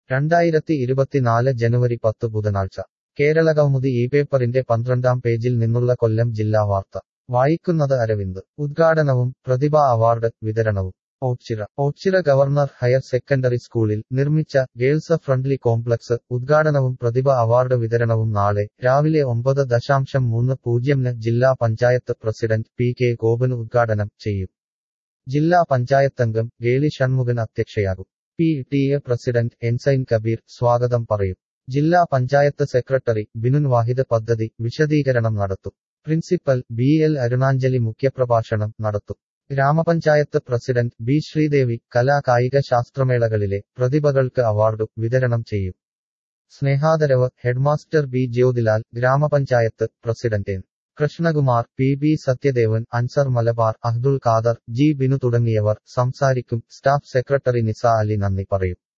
രണ്ടായിരത്തി ഇരുപത്തിനാല് ജനുവരി പത്ത് ബുധനാഴ്ച കേരളകൗമുദി ഈ പേപ്പറിന്റെ പന്ത്രണ്ടാം പേജിൽ നിന്നുള്ള കൊല്ലം ജില്ലാ വാർത്ത വായിക്കുന്നത് അരവിന്ദ് ഉദ്ഘാടനവും പ്രതിഭ അവാർഡ് വിതരണവും Oachira Oachira governor higher secondary സ്കൂളിൽ നിർമ്മിച്ച ഗേൾസ് ഫ്രണ്ട്ലി കോംപ്ലക്സ് ഉദ്ഘാടനവും പ്രതിഭ അവാർഡ് വിതരണവും നാളെ രാവിലെ ഒമ്പത് ദശാംശം മൂന്ന് പൂജ്യംന് ജില്ലാ panchayat president P K Gopan ഉദ്ഘാടനം ചെയ്യും ജില്ലാ പഞ്ചായത്തംഗം ഗേളി ഷൺമുഖൻ അധ്യക്ഷയാകും പി ടി എ പ്രസിഡന്റ് എൻസൈൻ കബീർ സ്വാഗതം പറയും ജില്ലാ പഞ്ചായത്ത് സെക്രട്ടറി ബിനുൻ വാഹിദ് പദ്ധതി വിശദീകരണം നടത്തും പ്രിൻസിപ്പൽ ബി എൽ അരുണാഞ്ജലി മുഖ്യപ്രഭാഷണം നടത്തും ഗ്രാമപഞ്ചായത്ത് പ്രസിഡന്റ് ബി ശ്രീദേവി കലാ കായിക ശാസ്ത്രമേളകളിലെ പ്രതിഭകൾക്ക് അവാർഡ് വിതരണം ചെയ്യും സ്നേഹാദരവ് ഹെഡ്മാസ്റ്റർ ബി ജ്യോതിലാൽ ഗ്രാമപഞ്ചായത്ത് president N Krishnakumar P B Sathyadevan Anzar Malabar Abdul Khader G Binu തുടങ്ങിയവർ സംസാരിക്കും സ്റ്റാഫ് സെക്രട്ടറി നിസ അലി നന്ദി പറയും